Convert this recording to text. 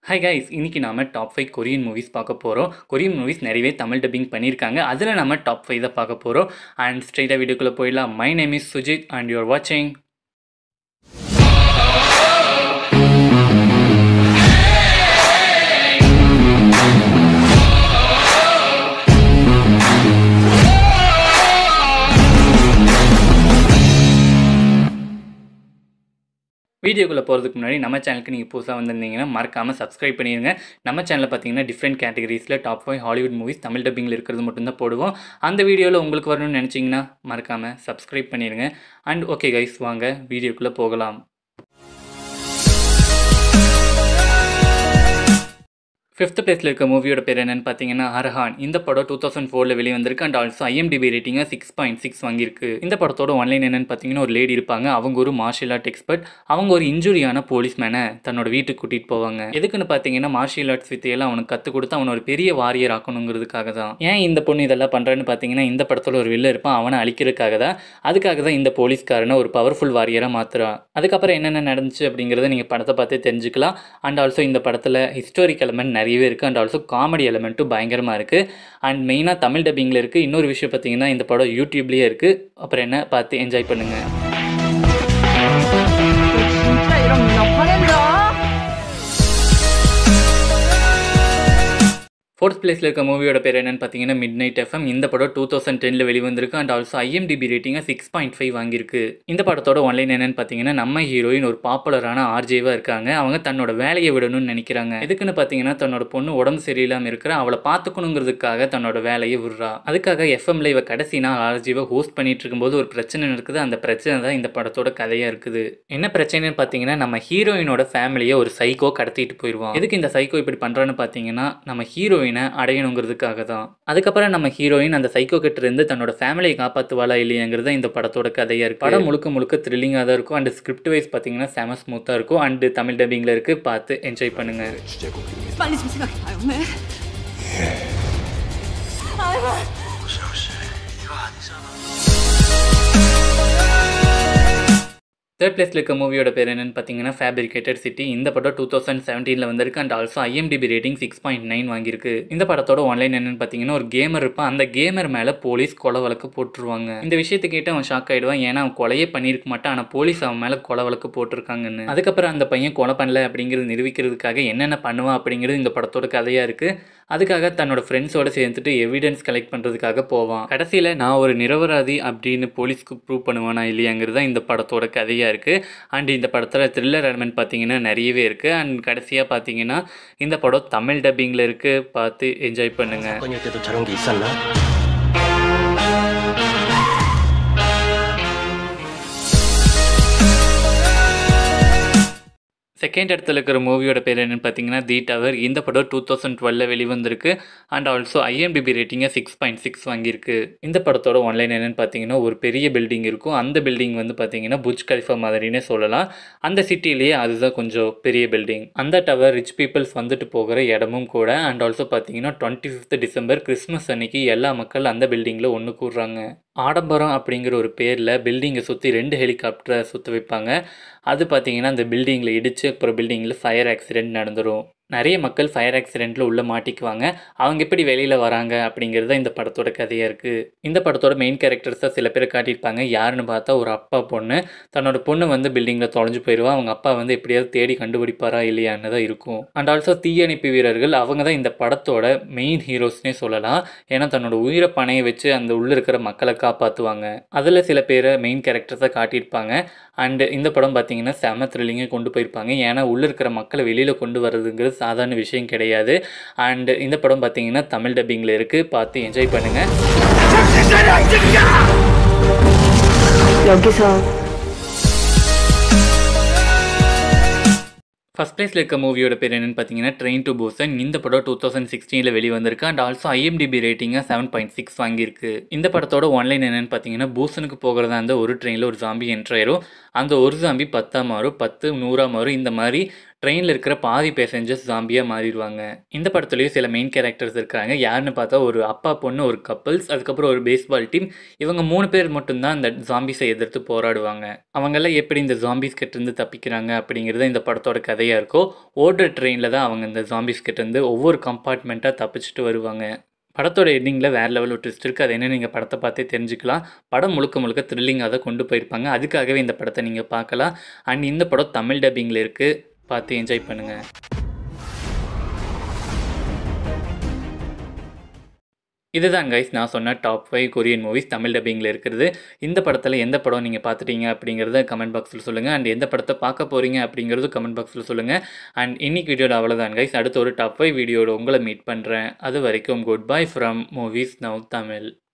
Hi guys இன்னைக்கு நாம top five Korean movies பார்க்க போகிறோம் கொரியன் மூவிஸ் நிறையவே தமிழ் டப்பிங் பண்ணியிருக்காங்க அதில் நம்ம டாப் ஃபைவ் தான் பார்க்க போகிறோம் அண்ட் ஸ்ட்ரெயிட்டாக வீடியோக்குள்ளே போயிடலாம் my name is Sujith and you're வாட்சிங் வீடியோக்குள்ளே போகிறதுக்கு முன்னாடி நம்ம சேனலுக்கு நீங்கள் புதுசாக வந்திருந்தீங்கன்னா மறக்காமல் சப்ஸ்கிரைப் பண்ணிடுங்க நம்ம சேனலில் பார்த்தீங்கன்னா டிஃப்ரெண்ட் கேட்டகரிஸில் top five Hollywood movies Tamil டப்பிங்கில் இருக்கிறது மட்டும்தான் போடுவோம் அந்த வீடியோவில் உங்களுக்கு வரணும்னு நினச்சிங்கன்னா மறக்காமல் சப்ஸ்கிரைப் பண்ணிடுங்க அண்ட் ஓகே கைஸ் வாங்க வீடியோக்குள்ளே போகலாம் ஃபிஃப்த் பிளேஸில் இருக்க மூவியோட பேர் என்னன்னு பார்த்தீங்கன்னா அரஹான் இந்த படம் டூ தௌசண்ட் ஃபோரில் வெளியே வந்திருக்கு அண்ட் ஆல்சோ ஐஎம்டிபி ரேட்டிங்காக சிக்ஸ் பாயிண்ட் சிக்ஸ் வாங்கியிருக்கு இந்த படத்தோட ஒன்லைன் என்னன்னு பார்த்தீங்கன்னா ஒரு லேடி இருப்பாங்க அவங்க ஒரு மார்ஷியல் ஆர்ட் எக்ஸ்பர்ட் அவங்க ஒரு இன்ஜுரியான போலீஸ்மேனை தன்னோட வீட்டுக்கு கூட்டிகிட்டு போவாங்க எதுக்குன்னு பார்த்தீங்கன்னா மார்ஷியல் ஆர்ட்ஸ் வித்தையெல்லாம் அவனுக்கு கற்றுக் கொடுத்து அவனை ஒரு பெரிய வாரியர் ஆக்கணுங்கிறதுக்காக தான் ஏன் இந்த பொண்ணு இதெல்லாம் பண்ணுறேன்னு பார்த்தீங்கன்னா இந்த படத்தில் ஒரு வில்ல இருப்பான் அவனை அழிக்கிறதுக்காக தான் அதுக்காக தான் இந்த போலீஸ்காரனை ஒரு பவர்ஃபுல் வாரியராக மாற்றுறான் அதுக்கப்புறம் என்னென்ன நடந்துச்சு அப்படிங்கிறத நீங்கள் படத்தை பார்த்தே தெரிஞ்சுக்கலாம் அண்ட் ஆல்சோ இந்த படத்தில் ஹிஸ்டாரிக் எலமெண்ட் நிறையவே இருக்குது அண்ட் ஆல்சோ காமெடி எலமெண்ட்டும் பயங்கரமாக இருக்குது அண்ட் மெயினாக தமிழ் டப்பிங்கில் இருக்குது இன்னொரு விஷயம் பார்த்தீங்கன்னா இந்த படம் யூடியூப்லேயே இருக்குது அப்புறம் என்ன பார்த்து என்ஜாய் பண்ணுங்கள் 진짜 이러면 나 화낸다. ஃபோர்த் பிளேஸில் இருக்க மூவியோட பேர் என்னன்னு பார்த்தீங்கன்னா மிட் நைட் எஃப்எம் இந்த படம் டூ தௌசண்ட் டெனில் வெளிவந்திருக்கு அண்ட் ஆல்சோ ஐஎம்டிபி ரேட்டிங்காக சிக்ஸ் பாயிண்ட் ஃபைவ் வாங்கியிருக்கு இந்த படத்தோட ஒன்லைன் என்னன்னு பார்த்தீங்கன்னா நம்ம ஹீரோயின் ஒரு பாப்புலரான ஆர்ஜேவாக இருக்காங்க அவங்க தன்னோட வேலையை விடணும்னு நினைக்கிறாங்க எதுக்குன்னு பார்த்தீங்கன்னா தன்னோட பொண்ணு உடம்பு சரியில்லாமல் இருக்கிற அவளை பார்த்துக்கணுங்கிறதுக்காக தன்னோட வேலையை விடுறா அதுக்காக எஃப்எம்ல இவ கடைசி நாள் ஆர்ஜேவை ஹோஸ்ட் பண்ணிட்டு இருக்கும்போது ஒரு பிரச்சனை நடக்குது அந்த பிரச்சனை தான் இந்த படத்தோட கதையாக இருக்குது என்ன பிரச்சனைன்னு பார்த்தீங்கன்னா நம்ம ஹீரோயினோட ஃபேமிலியை ஒரு சைக்கோ கடத்திட்டு போயிடுவான் எதுக்கு இந்த சைக்கோ இப்படி பண்ணுறான்னு பார்த்தீங்கன்னா நம்ம ஹீரோயினை அடையணுங்கிறதுக்காக தான் அதுக்கப்புறம் நம்ம ஹீரோயின் அந்த சைக்கோ கிட்ட இருந்து தன்னோட ஃபேமிலியை காப்பாற்றுவாளா இல்லையாங்கிறது இந்த படத்தோட கதையாக இருக்குது படம் முழுக்க முழுக்க த்ரில்லிங்காக தான் இருக்கும் அண்ட் ஸ்கிரிப்ட் வைஸ் பார்த்தீங்கன்னா செம ஸ்மூத்தாக இருக்கும் அண்ட் தமிழ் டப்பிங்கில் இருக்குது பார்த்து என்ஜாய் பண்ணுங்கள் 빨리 좀 생각해봐요, 네. 아이고. தேர்ட் பிளேஸில் இருக்க மூவியோட பேர் என்னன்னு பார்த்தீங்கன்னா ஃபேப்ரிகேட்டட் சிட்டி இந்த படம் டூ தௌசண்ட் செவன்டீனில் வந்திருக்கு and also IMDb rating six point nine வாங்கியிருக்கு இந்த படத்தோட ஒன்லைன் என்னன்னு பார்த்தீங்கன்னா ஒரு கேமர் இருப்பான் அந்த கேமர் மேலே போலீஸ் கொலை வழக்கு போட்டுருவாங்க இந்த விஷயத்தை கேட்டு அவன் ஷாக் ஆகிடுவான் ஏன்னா அவன் கொலையே பண்ணியிருக்க மாட்டான் ஆனால் போலீஸ் அவன் மேலே கொலை வழக்கு போட்டிருக்காங்கன்னு அதுக்கப்புறம் அந்த பையன் கொலை பண்ணல அப்படிங்கிறது நிரூபிக்கிறதுக்காக என்னென்ன பண்ணுவான் அப்படிங்கிறது இந்த படத்தோட கதையாக இருக்குது அதுக்காக தன்னோட ஃப்ரெண்ட்ஸோட சேர்ந்துட்டு எவிடன்ஸ் கலெக்ட் பண்ணுறதுக்காக போவான் கடைசியில் நான் ஒரு நிரபராதி அப்படின்னு போலீஸ்க்கு ப்ரூவ் பண்ணுவானா இல்லையாங்கிறது தான் இந்த படத்தோட கதையாக இருக்குது அண்ட் இந்த படத்தில் த்ரில்லர் எலமெண்ட் பார்த்தீங்கன்னா நிறையவே இருக்குது அண்ட் கடைசியாக பார்த்தீங்கன்னா இந்த படம் தமிழ் டப்பிங்கில் இருக்குது பார்த்து என்ஜாய் பண்ணுங்கள் 사건일 때도 저런 게 있었나? செகண்ட் இடத்துல இருக்கிற மூவியோட பேர் என்னன்னு பார்த்தீங்கன்னா தி டவர் இந்த படம் டூ தௌசண்ட் டுவெல்ல வெளிவந்திருக்கு அண்ட் ஆல்சோ ஐஎம்டிபி ரேட்டிங்காக சிக்ஸ் பாயிண்ட் சிக்ஸ் வாங்கியிருக்கு இந்த படத்தோட ஒன்லைன் என்னன்னு பார்த்தீங்கன்னா ஒரு பெரிய பில்டிங் இருக்கும் அந்த பில்டிங் வந்து பார்த்தீங்கன்னா புஜ் கலிஃபா மாதிரினே சொல்லலாம் அந்த சிட்டிலேயே அதுதான் கொஞ்சம் பெரிய பில்டிங் அந்த டவர் ரிச் பீப்புள்ஸ் வந்துட்டு போகிற இடமும் கூட அண்ட் ஆல்சோ பார்த்தீங்கன்னா டுவெண்ட்டி ஃபிஃப்த் டிசம்பர் கிறிஸ்மஸ் அன்னைக்கு எல்லா மக்கள் அந்த பில்டிங்கில் ஒன்று கூடுறாங்க ஆடம்பரம் அப்படிங்கிற ஒரு பேரில் பில்டிங்கை சுற்றி ரெண்டு ஹெலிகாப்டரை சுற்ற வைப்பாங்க அது பார்த்தீங்கன்னா அந்த பில்டிங்கில் இடித்து அப்புறம் பில்டிங்கில் ஃபயர் ஆக்சிடென்ட் நடந்துடும் நிறைய மக்கள் ஃபயர் ஆக்சிடெண்ட்டில் உள்ளே மாட்டிக்குவாங்க அவங்க எப்படி வெளியில் வராங்க அப்படிங்கிறது தான் இந்த படத்தோட கதையாக இருக்குது இந்த படத்தோட மெயின் கேரக்டர்ஸாக சில பேர் காட்டியிருப்பாங்க யாருன்னு பார்த்தா ஒரு அப்பா பொண்ணு தன்னோட பொண்ணு வந்து பில்டிங்கில் தொலைஞ்சு போயிடுவா அவங்க அப்பா வந்து எப்படியாவது தேடி கண்டுபிடிப்பாரா இல்லையான்னு தான் இருக்கும் அண்ட் ஆல்சோ தீயணைப்பு வீரர்கள் அவங்க தான் இந்த படத்தோட மெயின் ஹீரோஸ்னே சொல்லலாம் ஏன்னா தன்னோட உயிரை பணைய வச்சு அந்த உள்ளே இருக்கிற மக்களை காப்பாற்றுவாங்க அதில் சில பேரை மெயின் கேரக்டர்ஸாக காட்டியிருப்பாங்க அண்டு இந்த படம் பார்த்தீங்கன்னா செம த்ரில்லிங்கை கொண்டு போயிருப்பாங்க ஏன்னா உள்ளே இருக்கிற மக்களை வெளியில் கொண்டு வர்றதுங்கிறது சாதாரண விஷயம் கிடையாது அண்டு இந்த படம் பார்த்தீங்கன்னா தமிழ் டப்பிங்கில் இருக்குது பார்த்து என்ஜாய் பண்ணுங்கள் 여기서 ஃபஸ்ட் பிளேஸில் இருக்க மூவியோட பேர் என்னன்னு பார்த்தீங்கன்னா ட்ரெயின் டு பூசன் இந்த படம் டூ தௌசண்ட் சிக்ஸ்டீனில் வெளிவந்திருக்கு அண்ட் ஆல்சோ ஐஎம்டிபி ரேட்டிங்காக செவன் பாயிண்ட் சிக்ஸ் வாங்கியிருக்கு இந்த படத்தோட ஒன்லைன் என்னன்னு பார்த்தீங்கன்னா பூசனுக்கு போகிறதா இருந்த ஒரு ட்ரெயினில் ஒரு ஜாம்பி என்ட்ரு ஆயிரும் அந்த ஒரு ஜாம்பி பத்தா மாறும் பத்து நூறா மாறும் இந்த மாதிரி ட்ரெயினில் இருக்கிற பாதி பேசஞ்சர்ஸ் ஜாம்பியாக மாறிடுவாங்க இந்த படத்துலேயும் சில மெயின் கேரக்டர்ஸ் இருக்காங்க யாருன்னு பார்த்தா ஒரு அப்பா பொண்ணு ஒரு கப்பல்ஸ் அதுக்கப்புறம் ஒரு பேஸ்பால் டீம் இவங்க மூணு பேர் மட்டும்தான் அந்த ஜாம்பிஸை எதிர்த்து போராடுவாங்க அவங்கெல்லாம் எப்படி இந்த ஜாம்பிஸ் கிட்டேருந்து தப்பிக்கிறாங்க அப்படிங்கிறது இந்த படத்தோட கதையாக இருக்கோ ஓடுற ட்ரெயினில் தான் அவங்க இந்த ஜாம்பிஸ் கிட்டேருந்து ஒவ்வொரு கம்பார்ட்மெண்ட்டாக தப்பிச்சுட்டு வருவாங்க படத்தோட எண்டிங்கில் வேறு லெவல் ஒரு ட்விஸ்ட் இருக்குது அது என்ன நீங்கள் படத்தை பார்த்தே தெரிஞ்சுக்கலாம் படம் முழுக்க முழுக்க த்ரில்லிங்காக தான் கொண்டு போயிருப்பாங்க அதுக்காகவே இந்த படத்தை நீங்கள் பார்க்கலாம் அண்ட் இந்த படம் தமிழ் டப்பிங்கில் இருக்குது பார்த்து என்ஜாய் பண்ணுங்கள் இதுதான் கைஸ் நான் சொன்ன top five Korean movies Tamil டப்பிங்கில் இருக்கிறது இந்த படத்தில் எந்த படம் நீங்கள் பார்த்துட்டீங்க அப்படிங்கிறத கமெண்ட் பாக்ஸில் சொல்லுங்கள் அண்ட் எந்த படத்தை பார்க்க போகிறீங்க அப்படிங்கிறது கமெண்ட் பாக்ஸில் சொல்லுங்கள் அண்ட் இன்னைக்கு வீடியோட அவ்வளோதான் கைஸ் அடுத்த ஒரு டாப் ஃபைவ் வீடியோட உங்களை மீட் பண்ணுறேன் அது வரைக்கும் good bye from movies now Tamil